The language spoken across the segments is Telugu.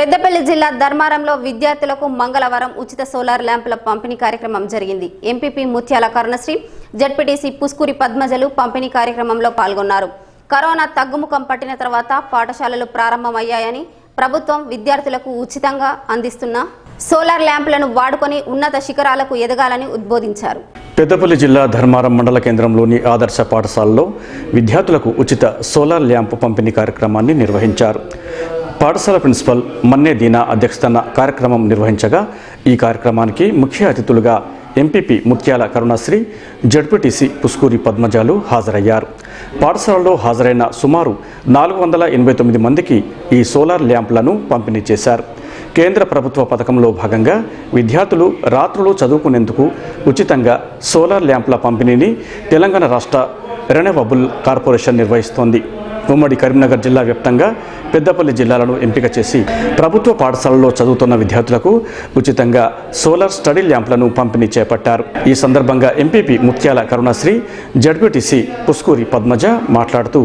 పెద్దపల్లి జిల్లా ధర్మారంలో విద్యార్థులకు మంగళవారం ఉచిత సోలార్ ల్యాంపుల పంపిణీ కార్యక్రమం జరిగింది ఎంపీపీ ముత్యాల కరుణశ్రీ జడ్పీటీసీ పుస్కూరి పద్మజలు పంపిణీ కార్యక్రమంలో పాల్గొన్నారు కరోనా తగ్గుముఖం పట్టిన తర్వాత పాఠశాలలు ప్రారంభమయ్యాయని ప్రభుత్వం విద్యార్థులకు ఉచితంగా అందిస్తున్న సోలార్ ల్యాంపులను వాడుకొని ఉన్నత శిఖరాలకు ఎదగాలని ఉద్బోధించారు పెద్దపల్లి జిల్లా ధర్మారం మండల కేంద్రంలోని ఆదర్శ పాఠశాలలో విద్యార్థులకు ఉచిత సోలార్ ల్యాంప్ పంపిణీ కార్యక్రమాన్ని నిర్వహించారు పాఠశాల ప్రిన్సిపల్ మన్నే దీనా అధ్యక్షతన కార్యక్రమం నిర్వహించగా ఈ కార్యక్రమానికి ముఖ్య అతిథులుగా ఎంపీపీ ముత్యాల కరుణశ్రీ జడ్పీటీసీ పుస్కూరి పద్మజాలు హాజరయ్యారు పాఠశాలలో హాజరైన సుమారు నాలుగు వందల ఎనభై తొమ్మిది మందికి ఈ సోలార్ ల్యాంప్లను పంపిణీ చేశారు కేంద్ర ప్రభుత్వ పథకంలో భాగంగా విద్యార్థులు రాత్రులు చదువుకునేందుకు ఉచితంగా సోలార్ ల్యాంప్ల పంపిణీని తెలంగాణ రాష్ట్ర రెనవబుల్ కార్పొరేషన్ నిర్వహిస్తోంది ఉమ్మడి కరీంనగర్ జిల్లా వ్యాప్తంగా పెద్దపల్లి జిల్లాలను ఎంపిక చేసి ప్రభుత్వ పాఠశాలలో చదువుతున్న విద్యార్థులకు ఉచితంగా సోలార్ స్టడీ ల్యాంప్లను పంపిణీ చేపట్టారు ఈ సందర్భంగా ఎంపీపీ ముత్యాల కరుణశ్రీ జడ్పీటీసీ పుస్కూరి పద్మజ మాట్లాడుతూ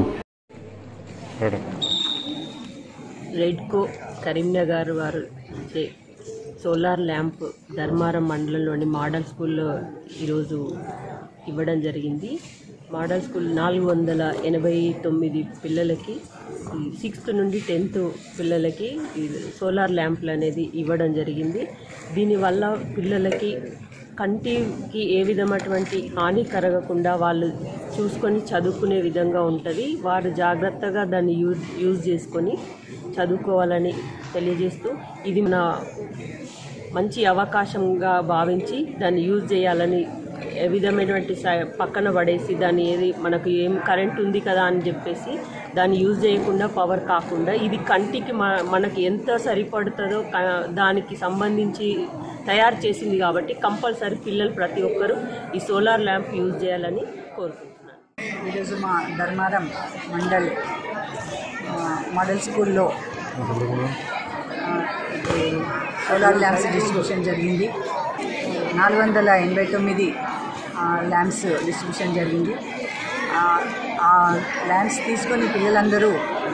రెడ్కో కరీంనగర్ వారు ఇచ్చే సోలార్ ల్యాంప్ ధర్మారం మండలంలోని మోడల్ స్కూల్లో ఈరోజు ఇవ్వడం జరిగింది మోడల్ స్కూల్ నాలుగు వందల ఎనభై తొమ్మిది పిల్లలకి సిక్స్త్ నుండి టెన్త్ పిల్లలకి ఈ సోలార్ ల్యాంప్లు అనేది ఇవ్వడం జరిగింది దీనివల్ల పిల్లలకి కంటికి ఏ విధమైనటువంటి హాని కలగకుండా వాళ్ళు చూసుకొని చదువుకునే విధంగా ఉంటుంది వారు జాగ్రత్తగా దాన్ని యూజ్ యూజ్ చేసుకొని చదువుకోవాలని తెలియజేస్తూ ఇది మన మంచి అవకాశంగా భావించి దాన్ని యూజ్ చేయాలని ఏ విధమైనటువంటి స- పక్కన పడేసి దాన్ని ఏది మనకు ఏం కరెంట్ ఉంది కదా అని చెప్పేసి దాన్ని యూజ్ చేయకుండా పవర్ కాకుండా ఇది కంటికి మ మనకి ఎంత సరిపడుతుందో క- దానికి సంబంధించి తయారు చేసింది కాబట్టి కంపల్సరీ పిల్లలు ప్రతి ఒక్కరూ ఈ సోలార్ ల్యాంప్ యూజ్ చేయాలని కోరుకుంటున్నాను ఈరోజు మా ధర్మారం మండల్ ఆ, మోడల్ స్కూల్లో ఆ, ఇది సోలార్ ల్యాంప్స్ డిస్ట్రిబ్యూషన్ జరిగింది నాలుగు వందల ఎనభై తొమ్మిది ఆ, ల్యాంప్స్ డిస్ట్రిబ్యూషన్ జరిగింది ఆ, ఆ ల్యాంప్స్ తీసుకొని పిల్లలందరూ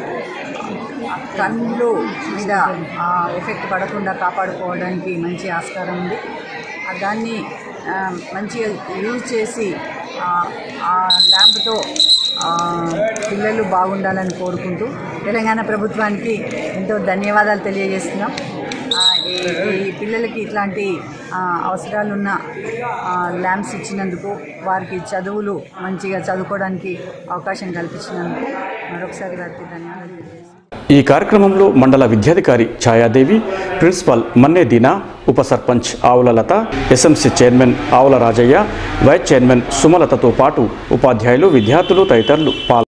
కళ్ళు మీద ఆ ఎఫెక్ట్ పడకుండా కాపాడుకోవడానికి మంచి ఆస్కారం ఉంది ఆ దాన్ని ఆ, మంచిగా యూజ్ చేసి ఆ, ఆ ల్యాంప్తో ఆ, పిల్లలు బాగుండాలని కోరుకుంటూ తెలంగాణ ప్రభుత్వానికి ఎంతో ధన్యవాదాలు తెలియజేస్తున్నాం ఆ, ఈ ఈ పిల్లలకి ఇట్లాంటి ఆ, అవసరాలున్న ఆ, ల్యాంప్స్ ఇచ్చినందుకు వారికి చదువులు మంచిగా చదువుకోవడానికి అవకాశం కల్పించినందుకు మరొకసారి వారికి ధన్యవాదాలు తెలియజేస్తున్నాం ఈ కార్యక్రమంలో మండల విద్యాధికారి ఛాయాదేవి ప్రిన్సిపాల్ మన్నే దీనా ఉప సర్పంచ్ ఆవుల లత ఎస్ఎంసీ చైర్మన్ ఆవుల రాజయ్య వైస్ చైర్మన్ సుమలతతో పాటు ఉపాధ్యాయులు విద్యార్థులు తదితరులు పాల్గొన్నారు